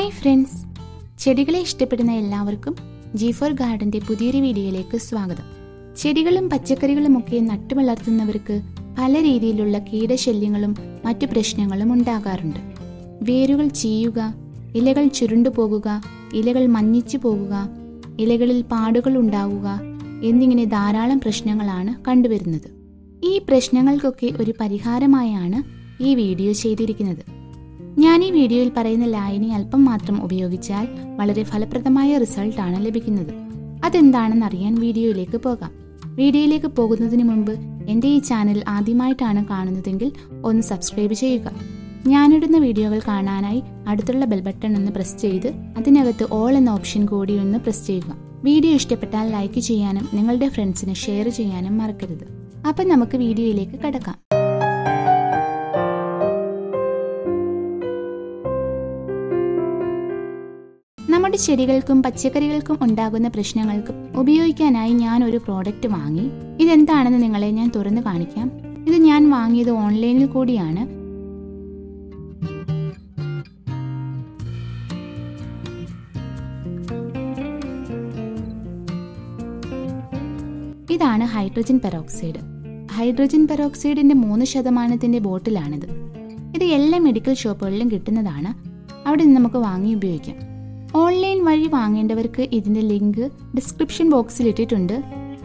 hi friends ചെടികളെ ഇഷ്ടപ്പെടുന്ന എല്ലാവർക്കും ജി ഫോർ ഗാർഡന്റെ പുതിയൊരു വീഡിയോയിലേക്ക് സ്വാഗതം ചെടികളും പച്ചക്കറികളും ഒക്കെ നട്ടു വളർത്തുന്നവർക്ക് പല രീതിയിലുള്ള കീടശല്യങ്ങളും മറ്റു പ്രശ്നങ്ങളും ഉണ്ടാകാറുണ്ട് വേരുകൾ ചീയുക ഇലകൾ ചുരുണ്ടു പോകുക ഇലകൾ മഞ്ഞിച്ചു പോകുക ഇലകളിൽ പാടുകൾ ഉണ്ടാവുക എന്നിങ്ങനെ ധാരാളം പ്രശ്നങ്ങളാണ് കണ്ടുവരുന്നത് ഈ പ്രശ്നങ്ങൾക്കൊക്കെ ഒരു പരിഹാരമായാണ് ഈ വീഡിയോ ചെയ്തിരിക്കുന്നത് ഞാൻ ഈ വീഡിയോയിൽ പറയുന്ന ലായനി അല്പം മാത്രം ഉപയോഗിച്ചാൽ വളരെ ഫലപ്രദമായ റിസൾട്ടാണ് ലഭിക്കുന്നത് അതെന്താണെന്ന് അറിയാൻ വീഡിയോയിലേക്ക് പോകാം വീഡിയോയിലേക്ക് പോകുന്നതിന് മുമ്പ് എൻ്റെ ഈ ചാനൽ ആദ്യമായിട്ടാണ് കാണുന്നതെങ്കിൽ ഒന്ന് സബ്സ്ക്രൈബ് ചെയ്യുക ഞാനിടുന്ന വീഡിയോകൾ കാണാനായി അടുത്തുള്ള ബെൽ ബട്ടൺ ഒന്ന് പ്രസ് ചെയ്ത് അതിനകത്ത് ഓൾ എന്ന ഓപ്ഷൻ കൂടി ഒന്ന് പ്രസ് ചെയ്യുക വീഡിയോ ഇഷ്ടപ്പെട്ടാൽ ലൈക്ക് ചെയ്യാനും നിങ്ങളുടെ ഫ്രണ്ട്സിന് ഷെയർ ചെയ്യാനും മറക്കരുത് അപ്പം നമുക്ക് വീഡിയോയിലേക്ക് കടക്കാം നമ്മുടെ ചെടികൾക്കും പച്ചക്കറികൾക്കും ഉണ്ടാകുന്ന പ്രശ്നങ്ങൾക്കും ഉപയോഗിക്കാനായി ഞാൻ ഒരു പ്രോഡക്റ്റ് വാങ്ങി ഇതെന്താണെന്ന് നിങ്ങളെ ഞാൻ തുറന്നു കാണിക്കാം ഇത് ഞാൻ വാങ്ങിയത് ഓൺലൈനിൽ കൂടിയാണ് ഇതാണ് ഹൈഡ്രജൻ പെറോക്സൈഡ് ഹൈഡ്രജൻ പെറോക്സൈഡിന്റെ മൂന്ന് ശതമാനത്തിന്റെ ബോട്ടിലാണിത് ഇത് എല്ലാ മെഡിക്കൽ ഷോപ്പുകളിലും കിട്ടുന്നതാണ് അവിടെ നിന്ന് നമുക്ക് വാങ്ങി ഉപയോഗിക്കാം ഓൺലൈൻ വഴി വാങ്ങേണ്ടവർക്ക് ഇതിന്റെ ലിങ്ക് ഡിസ്ക്രിപ്ഷൻ ബോക്സിൽ ഇട്ടിട്ടുണ്ട്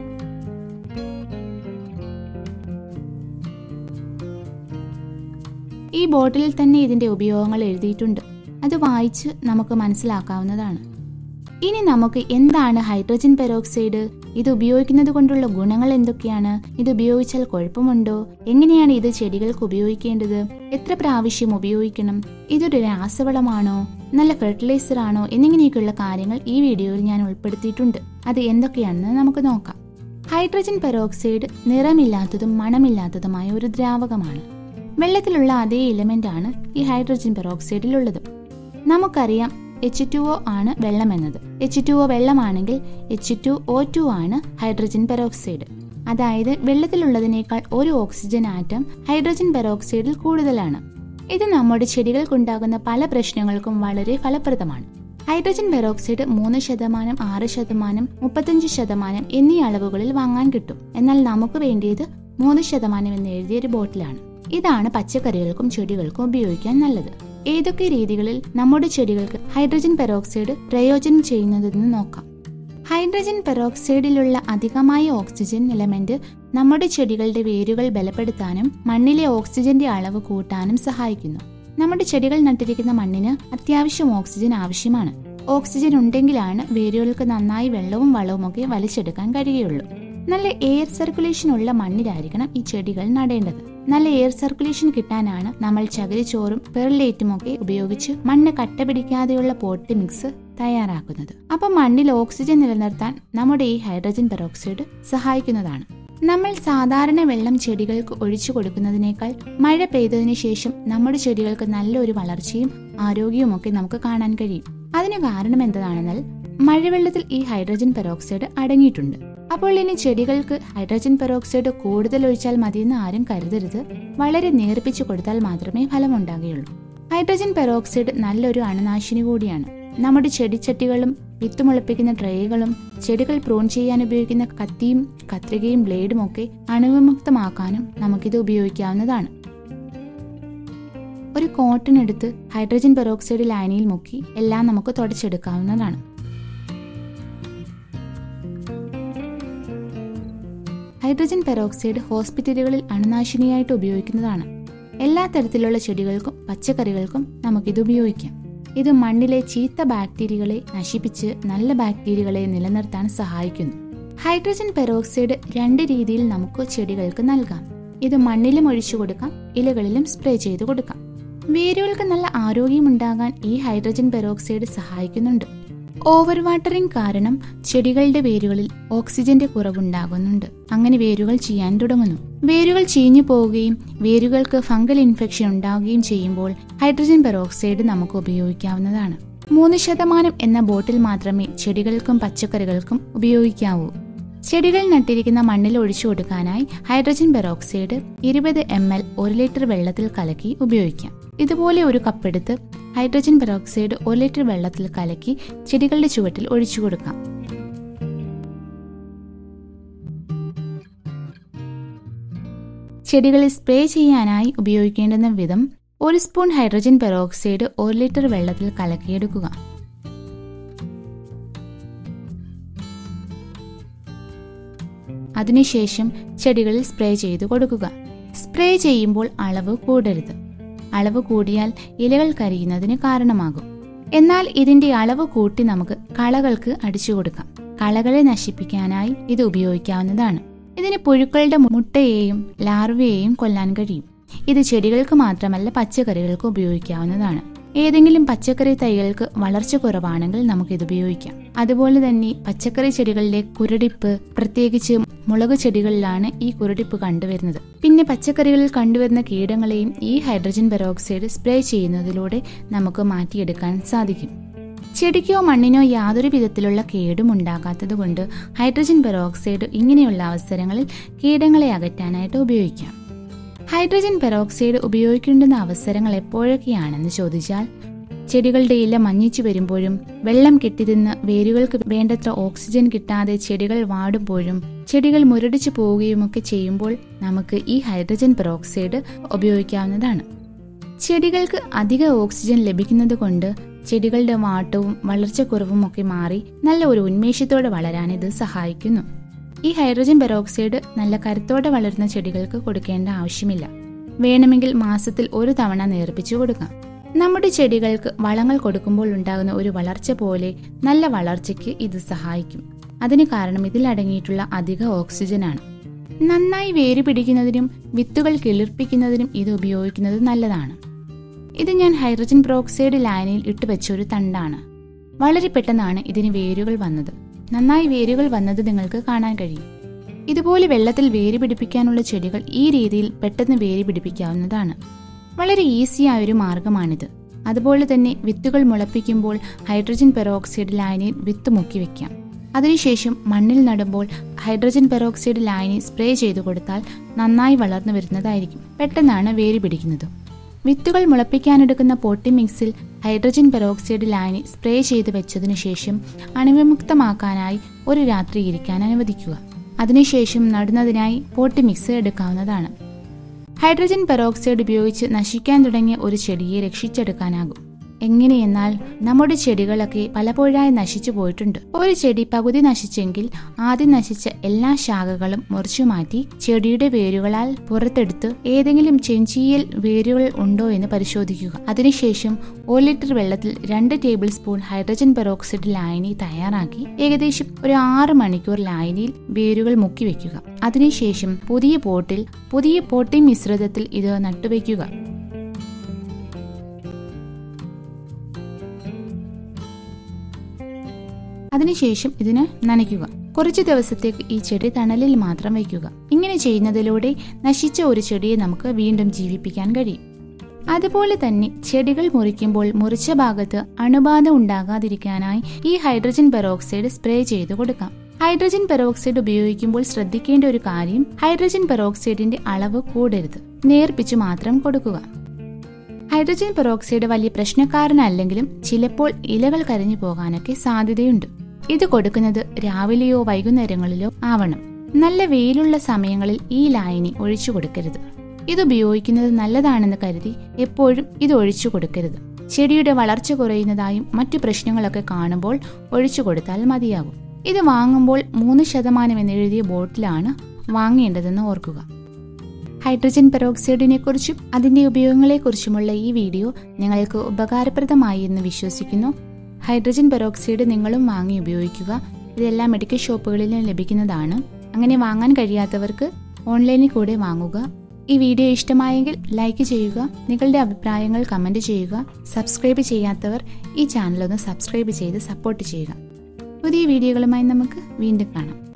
ഈ ബോട്ടിലിൽ തന്നെ ഇതിന്റെ ഉപയോഗങ്ങൾ എഴുതിയിട്ടുണ്ട് അത് വായിച്ച് നമുക്ക് മനസ്സിലാക്കാവുന്നതാണ് ഇനി നമുക്ക് എന്താണ് ഹൈഡ്രജൻ പെറോക്സൈഡ് ഇത് ഉപയോഗിക്കുന്നത് കൊണ്ടുള്ള ഗുണങ്ങൾ എന്തൊക്കെയാണ് ഇത് ഉപയോഗിച്ചാൽ കുഴപ്പമുണ്ടോ എങ്ങനെയാണ് ഇത് ചെടികൾക്ക് ഉപയോഗിക്കേണ്ടത് എത്ര പ്രാവശ്യം ഉപയോഗിക്കണം ഇതൊരു രാസവളമാണോ നല്ല ഫെർട്ടിലൈസർ ആണോ എന്നിങ്ങനെയൊക്കെയുള്ള കാര്യങ്ങൾ ഈ വീഡിയോയിൽ ഞാൻ ഉൾപ്പെടുത്തിയിട്ടുണ്ട് അത് എന്തൊക്കെയാണെന്ന് നമുക്ക് നോക്കാം ഹൈഡ്രജൻ പെറോക്സൈഡ് നിറമില്ലാത്തതും മണമില്ലാത്തതുമായ ഒരു ദ്രാവകമാണ് വെള്ളത്തിലുള്ള അതേ എലിമെന്റ് ആണ് ഈ ഹൈഡ്രജൻ പെറോക്സൈഡിലുള്ളത് നമുക്കറിയാം എച്ച് ടു ഒ ആണ് വെള്ളം എന്നത് എച്ച് ടു ഒ വെള്ളമാണെങ്കിൽ എച്ച് ടു ഒ ടു ആണ് ഹൈഡ്രജൻ പെറോക്സൈഡ് അതായത് വെള്ളത്തിലുള്ളതിനേക്കാൾ ഒരു ഓക്സിജൻ ആറ്റം ഹൈഡ്രജൻ പെറോക്സൈഡിൽ കൂടുതലാണ് ഇത് നമ്മുടെ ചെടികൾക്കുണ്ടാകുന്ന പല പ്രശ്നങ്ങൾക്കും വളരെ ഫലപ്രദമാണ് ഹൈഡ്രജൻ പെറോക്സൈഡ് മൂന്ന് ശതമാനം ആറ് ശതമാനം മുപ്പത്തഞ്ച് ശതമാനം എന്നീ അളവുകളിൽ വാങ്ങാൻ കിട്ടും എന്നാൽ നമുക്ക് വേണ്ടിയത് മൂന്ന് ശതമാനം എന്ന് എഴുതിയ ഒരു ബോട്ടിലാണ് ഇതാണ് പച്ചക്കറികൾക്കും ചെടികൾക്കും ഉപയോഗിക്കാൻ നല്ലത് ഏതൊക്കെ രീതികളിൽ നമ്മുടെ ചെടികൾക്ക് ഹൈഡ്രജൻ പെറോക്സൈഡ് പ്രയോജനം ചെയ്യുന്നതെന്ന് നോക്കാം ഹൈഡ്രജൻ പെറോക്സൈഡിലുള്ള അധികമായ ഓക്സിജൻ എലമെന്റ് നമ്മുടെ ചെടികളുടെ വേരുകൾ ബലപ്പെടുത്താനും മണ്ണിലെ ഓക്സിജന്റെ അളവ് കൂട്ടാനും സഹായിക്കുന്നു നമ്മുടെ ചെടികൾ നട്ടിരിക്കുന്ന മണ്ണിന് അത്യാവശ്യം ഓക്സിജൻ ആവശ്യമാണ് ഓക്സിജൻ ഉണ്ടെങ്കിലാണ് വേരുകൾക്ക് നന്നായി വെള്ളവും വളവും ഒക്കെ വലിച്ചെടുക്കാൻ കഴിയുള്ളൂ നല്ല എയർ സർക്കുലേഷൻ ഉള്ള മണ്ണിലായിരിക്കണം ഈ ചെടികൾ നടേണ്ടത് നല്ല എയർ സർക്കുലേഷൻ കിട്ടാനാണ് നമ്മൾ ചകിരിച്ചോറും പെർലേറ്റും ഒക്കെ ഉപയോഗിച്ച് മണ്ണ് കട്ട പിടിക്കാതെയുള്ള പോട്ടി മിക്സ് തയ്യാറാക്കുന്നത് അപ്പൊ മണ്ണിൽ ഓക്സിജൻ നിലനിർത്താൻ നമ്മുടെ ഈ ഹൈഡ്രജൻ പെറോക്സൈഡ് സഹായിക്കുന്നതാണ് നമ്മൾ സാധാരണ വെള്ളം ചെടികൾക്ക് ഒഴിച്ചു കൊടുക്കുന്നതിനേക്കാൾ മഴ പെയ്തതിനു ശേഷം നമ്മുടെ ചെടികൾക്ക് നല്ലൊരു വളർച്ചയും ആരോഗ്യവും ഒക്കെ നമുക്ക് കാണാൻ കഴിയും അതിന് കാരണം എന്താണെന്നാൽ മഴവെള്ളത്തിൽ ഈ ഹൈഡ്രജൻ പെറോക്സൈഡ് അടങ്ങിയിട്ടുണ്ട് അപ്പോൾ ഇനി ചെടികൾക്ക് ഹൈഡ്രജൻ പെറോക്സൈഡ് കൂടുതൽ ഒഴിച്ചാൽ മതിയെന്ന് ആരും കരുതരുത് വളരെ നേർപ്പിച്ചു കൊടുത്താൽ മാത്രമേ ഫലമുണ്ടാകുകയുള്ളൂ ഹൈഡ്രജൻ പെറോക്സൈഡ് നല്ലൊരു അണുനാശിനി കൂടിയാണ് നമ്മുടെ ചെടിച്ചട്ടികളും വിത്തുമുളപ്പിക്കുന്ന ട്രേകളും ചെടികൾ പ്രൂൺ ചെയ്യാൻ ഉപയോഗിക്കുന്ന കത്തിയും കത്രികയും ബ്ലേഡും ഒക്കെ അണുവിമുക്തമാക്കാനും നമുക്കിത് ഉപയോഗിക്കാവുന്നതാണ് ഒരു കോട്ടൺ എടുത്ത് ഹൈഡ്രജൻ പെറോക്സൈഡ് ലായനിയിൽ മുക്കി എല്ലാം നമുക്ക് തുടച്ചെടുക്കാവുന്നതാണ് ഹൈഡ്രജൻ പെറോക്സൈഡ് ഹോസ്പിറ്റലുകളിൽ അണുനാശിനിയായിട്ട് ഉപയോഗിക്കുന്നതാണ് എല്ലാ തരത്തിലുള്ള ചെടികൾക്കും പച്ചക്കറികൾക്കും നമുക്കിത് ഉപയോഗിക്കാം ഇത് മണ്ണിലെ ചീത്ത ബാക്ടീരിയകളെ നശിപ്പിച്ച് നല്ല ബാക്ടീരിയകളെ നിലനിർത്താൻ സഹായിക്കുന്നു ഹൈഡ്രജൻ പെറോക്സൈഡ് രണ്ട് രീതിയിൽ നമുക്ക് ചെടികൾക്ക് നൽകാം ഇത് മണ്ണിലും ഒഴിച്ചു കൊടുക്കാം ഇലകളിലും സ്പ്രേ ചെയ്തു കൊടുക്കാം വേരുകൾക്ക് നല്ല ആരോഗ്യമുണ്ടാകാൻ ഈ ഹൈഡ്രജൻ പെറോക്സൈഡ് സഹായിക്കുന്നുണ്ട് ഓവർ വാട്ടറിംഗ് കാരണം ചെടികളുടെ വേരുകളിൽ ഓക്സിജന്റെ കുറവുണ്ടാകുന്നുണ്ട് അങ്ങനെ വേരുകൾ ചെയ്യാൻ തുടങ്ങുന്നു വേരുകൾ ചീഞ്ഞു പോവുകയും വേരുകൾക്ക് ഫംഗൽ ഇൻഫെക്ഷൻ ഉണ്ടാവുകയും ചെയ്യുമ്പോൾ ഹൈഡ്രജൻ പെറോക്സൈഡ് നമുക്ക് ഉപയോഗിക്കാവുന്നതാണ് മൂന്ന് ശതമാനം എന്ന ബോട്ടിൽ മാത്രമേ ചെടികൾക്കും പച്ചക്കറികൾക്കും ഉപയോഗിക്കാവൂ ചെടികൾ നട്ടിരിക്കുന്ന മണ്ണിൽ ഒഴിച്ചു കൊടുക്കാനായി ഹൈഡ്രജൻ പെറോക്സൈഡ് ഇരുപത് എം എൽ ഒരു ലിറ്റർ വെള്ളത്തിൽ കലക്കി ഉപയോഗിക്കാം ഇതുപോലെ ഒരു കപ്പെടുത്ത് ഹൈഡ്രജൻ പെറോക്സൈഡ് ഒരു ലിറ്റർ വെള്ളത്തിൽ കലക്കി ചെടികളുടെ ചുവട്ടിൽ ഒഴിച്ചു കൊടുക്കാം ചെടികളിൽ സ്പ്രേ ചെയ്യാനായി ഉപയോഗിക്കേണ്ടുന്ന വിധം ഒരു സ്പൂൺ ഹൈഡ്രജൻ പെറോക്സൈഡ് ഒരു ലിറ്റർ വെള്ളത്തിൽ കലക്കിയെടുക്കുക അതിനുശേഷം ചെടികളിൽ സ്പ്രേ ചെയ്തു കൊടുക്കുക സ്പ്രേ ചെയ്യുമ്പോൾ അളവ് കൂടരുത് അളവ് കൂടിയാൽ ഇലകൾ കരിയുന്നതിന് കാരണമാകും എന്നാൽ ഇതിന്റെ അളവ് കൂട്ടി നമുക്ക് കളകൾക്ക് അടിച്ചു കൊടുക്കാം കളകളെ നശിപ്പിക്കാനായി ഇത് ഉപയോഗിക്കാവുന്നതാണ് ഇതിന് പുഴുക്കളുടെ മുട്ടയെയും ലാർവയെയും കൊല്ലാൻ കഴിയും ഇത് ചെടികൾക്ക് മാത്രമല്ല പച്ചക്കറികൾക്ക് ഉപയോഗിക്കാവുന്നതാണ് ഏതെങ്കിലും പച്ചക്കറി തൈകൾക്ക് വളർച്ച കുറവാണെങ്കിൽ നമുക്ക് ഇത് ഉപയോഗിക്കാം അതുപോലെ തന്നെ പച്ചക്കറി ചെടികളിലെ കുരടിപ്പ് പ്രത്യേകിച്ച് മുളക് ചെടികളിലാണ് ഈ കുരടിപ്പ് കണ്ടുവരുന്നത് പിന്നെ പച്ചക്കറികളിൽ കണ്ടുവരുന്ന കീടങ്ങളെയും ഈ ഹൈഡ്രജൻ പെറോക്സൈഡ് സ്പ്രേ ചെയ്യുന്നതിലൂടെ നമുക്ക് മാറ്റിയെടുക്കാൻ സാധിക്കും ചെടിക്കോ മണ്ണിനോ യാതൊരു വിധത്തിലുള്ള കേടും ഉണ്ടാകാത്തതുകൊണ്ട് ഹൈഡ്രജൻ പെറോക്സൈഡ് ഇങ്ങനെയുള്ള അവസരങ്ങളിൽ കീടങ്ങളെ അകറ്റാനായിട്ട് ഉപയോഗിക്കാം ഹൈഡ്രജൻ പെറോക്സൈഡ് ഉപയോഗിക്കേണ്ടുന്ന അവസരങ്ങൾ എപ്പോഴൊക്കെയാണെന്ന് ചോദിച്ചാൽ ചെടികളുടെ ഇല മഞ്ഞിച്ചു വരുമ്പോഴും വെള്ളം കെട്ടിതിന്ന് വേരുകൾക്ക് വേണ്ടത്ര ഓക്സിജൻ കിട്ടാതെ ചെടികൾ വാടുമ്പോഴും ചെടികൾ മുരടിച്ചു പോവുകയുമൊക്കെ ചെയ്യുമ്പോൾ നമുക്ക് ഈ ഹൈഡ്രജൻ പെറോക്സൈഡ് ഉപയോഗിക്കാവുന്നതാണ് ചെടികൾക്ക് അധിക ഓക്സിജൻ ലഭിക്കുന്നത് കൊണ്ട് ചെടികളുടെ വാട്ടവും വളർച്ചക്കുറവും ഒക്കെ മാറി നല്ല ഒരു ഉന്മേഷത്തോടെ വളരാൻ ഇത് സഹായിക്കുന്നു ഈ ഹൈഡ്രജൻ പെറോക്സൈഡ് നല്ല കരുത്തോടെ വളരുന്ന ചെടികൾക്ക് കൊടുക്കേണ്ട ആവശ്യമില്ല വേണമെങ്കിൽ മാസത്തിൽ ഒരു തവണ നേർപ്പിച്ചു കൊടുക്കാം നമ്മുടെ ചെടികൾക്ക് വളങ്ങൾ കൊടുക്കുമ്പോൾ ഉണ്ടാകുന്ന ഒരു വളർച്ച പോലെ നല്ല വളർച്ചയ്ക്ക് ഇത് സഹായിക്കും അതിന് കാരണം ഇതിൽ അടങ്ങിയിട്ടുള്ള അധിക ഓക്സിജനാണ് നന്നായി വേര് പിടിക്കുന്നതിനും വിത്തുകൾ കിളിർപ്പിക്കുന്നതിനും ഇത് ഉപയോഗിക്കുന്നത് നല്ലതാണ് ഇത് ഞാൻ ഹൈഡ്രജൻ പെറോക്സൈഡ് ലായനിയിൽ ഇട്ടുവെച്ച ഒരു തണ്ടാണ് വളരെ പെട്ടെന്നാണ് ഇതിന് വേരുകൾ വന്നത് നന്നായി വേരുകൾ വന്നത് നിങ്ങൾക്ക് കാണാൻ കഴിയും ഇതുപോലെ വെള്ളത്തിൽ വേര് പിടിപ്പിക്കാനുള്ള ചെടികൾ ഈ രീതിയിൽ പെട്ടെന്ന് വേര് പിടിപ്പിക്കാവുന്നതാണ് വളരെ ഈസിയായ ഒരു മാർഗമാണിത് അതുപോലെ തന്നെ വിത്തുകൾ മുളപ്പിക്കുമ്പോൾ ഹൈഡ്രജൻ പെറോക്സൈഡ് ലായനിയിൽ വിത്ത് മുക്കി വെക്കാം അതിനുശേഷം മണ്ണിൽ നടുമ്പോൾ ഹൈഡ്രജൻ പെറോക്സൈഡ് ലായനി സ്പ്രേ ചെയ്തു കൊടുത്താൽ നന്നായി വളർന്നു വരുന്നതായിരിക്കും പെട്ടെന്നാണ് വേര് പിടിക്കുന്നത് വിത്തുകൾ മുളപ്പിക്കാനെടുക്കുന്ന പോട്ടി മിക്സിൽ ഹൈഡ്രജൻ പെറോക്സൈഡ് ലായനി സ്പ്രേ ചെയ്ത് വെച്ചതിനു ശേഷം അണുവിമുക്തമാക്കാനായി ഒരു രാത്രി ഇരിക്കാൻ അനുവദിക്കുക അതിനുശേഷം നടുന്നതിനായി പോട്ടി മിക്സ് എടുക്കാവുന്നതാണ് ഹൈഡ്രജൻ പെറോക്സൈഡ് ഉപയോഗിച്ച് നശിക്കാൻ തുടങ്ങിയ ഒരു ചെടിയെ രക്ഷിച്ചെടുക്കാനാകും എങ്ങനെയെന്നാൽ നമ്മുടെ ചെടികളൊക്കെ പലപ്പോഴായി നശിച്ചു പോയിട്ടുണ്ട് ഒരു ചെടി പകുതി നശിച്ചെങ്കിൽ ആദ്യം നശിച്ച എല്ലാ ശാഖകളും മുറിച്ചു മാറ്റി ചെടിയുടെ വേരുകളാൽ പുറത്തെടുത്ത് ഏതെങ്കിലും ചെഞ്ചിയിൽ വേരുകൾ ഉണ്ടോ എന്ന് പരിശോധിക്കുക അതിനുശേഷം ഒരു ലിറ്റർ വെള്ളത്തിൽ രണ്ട് ടേബിൾ സ്പൂൺ ഹൈഡ്രജൻ പെറോക്സൈഡ് ലായനി തയ്യാറാക്കി ഏകദേശം ഒരു ആറ് മണിക്കൂർ ലായനിയിൽ വേരുകൾ മുക്കി വെക്കുക അതിനുശേഷം പുതിയ പോട്ടിൽ പുതിയ പോട്ടിംഗ് മിശ്രിതത്തിൽ ഇത് നട്ടുവെക്കുക അതിനുശേഷം ഇതിന് നനയ്ക്കുക കുറച്ചു ദിവസത്തേക്ക് ഈ ചെടി തണലിൽ മാത്രം വയ്ക്കുക ഇങ്ങനെ ചെയ്യുന്നതിലൂടെ നശിച്ച ഒരു ചെടിയെ നമുക്ക് വീണ്ടും ജീവിപ്പിക്കാൻ കഴിയും അതുപോലെ തന്നെ ചെടികൾ മുറിക്കുമ്പോൾ മുറിച്ച ഭാഗത്ത് അണുബാധ ഉണ്ടാകാതിരിക്കാനായി ഈ ഹൈഡ്രജൻ പെറോക്സൈഡ് സ്പ്രേ ചെയ്തു കൊടുക്കാം ഹൈഡ്രജൻ പെറോക്സൈഡ് ഉപയോഗിക്കുമ്പോൾ ശ്രദ്ധിക്കേണ്ട ഒരു കാര്യം ഹൈഡ്രജൻ പെറോക്സൈഡിന്റെ അളവ് കൂടരുത് നേർപ്പിച്ചു മാത്രം കൊടുക്കുക ഹൈഡ്രജൻ പെറോക്സൈഡ് വലിയ പ്രശ്നക്കാരനല്ലെങ്കിലും ചിലപ്പോൾ ഇലകൾ കരിഞ്ഞു പോകാനൊക്കെ സാധ്യതയുണ്ട് ഇത് കൊടുക്കുന്നത് രാവിലെയോ വൈകുന്നേരങ്ങളിലോ ആവണം നല്ല വെയിലുള്ള സമയങ്ങളിൽ ഈ ലായനി ഒഴിച്ചു കൊടുക്കരുത് ഇത് ഉപയോഗിക്കുന്നത് നല്ലതാണെന്ന് കരുതി എപ്പോഴും ഇത് ഒഴിച്ചു കൊടുക്കരുത് ചെടിയുടെ വളർച്ച കുറയുന്നതായും മറ്റു പ്രശ്നങ്ങളൊക്കെ കാണുമ്പോൾ ഒഴിച്ചു കൊടുത്താൽ മതിയാകും ഇത് വാങ്ങുമ്പോൾ മൂന്ന് ശതമാനം എന്നെഴുതിയ ബോട്ടിലാണ് വാങ്ങേണ്ടതെന്ന് ഓർക്കുക ഹൈഡ്രജൻ പെറോക്സൈഡിനെ കുറിച്ചും അതിന്റെ ഉപയോഗങ്ങളെക്കുറിച്ചുമുള്ള ഈ വീഡിയോ നിങ്ങൾക്ക് ഉപകാരപ്രദമായി എന്ന് വിശ്വസിക്കുന്നു ഹൈഡ്രജൻ പെറോക്സൈഡ് നിങ്ങളും വാങ്ങി ഉപയോഗിക്കുക ഇതെല്ലാം മെഡിക്കൽ ഷോപ്പുകളിലും ലഭിക്കുന്നതാണ് അങ്ങനെ വാങ്ങാൻ കഴിയാത്തവർക്ക് ഓൺലൈനിൽ കൂടെ വാങ്ങുക ഈ വീഡിയോ ഇഷ്ടമായെങ്കിൽ ലൈക്ക് ചെയ്യുക നിങ്ങളുടെ അഭിപ്രായങ്ങൾ കമന്റ് ചെയ്യുക സബ്സ്ക്രൈബ് ചെയ്യാത്തവർ ഈ ചാനൽ ഒന്ന് സബ്സ്ക്രൈബ് ചെയ്ത് സപ്പോർട്ട് ചെയ്യുക പുതിയ വീഡിയോകളുമായി നമുക്ക് വീണ്ടും കാണാം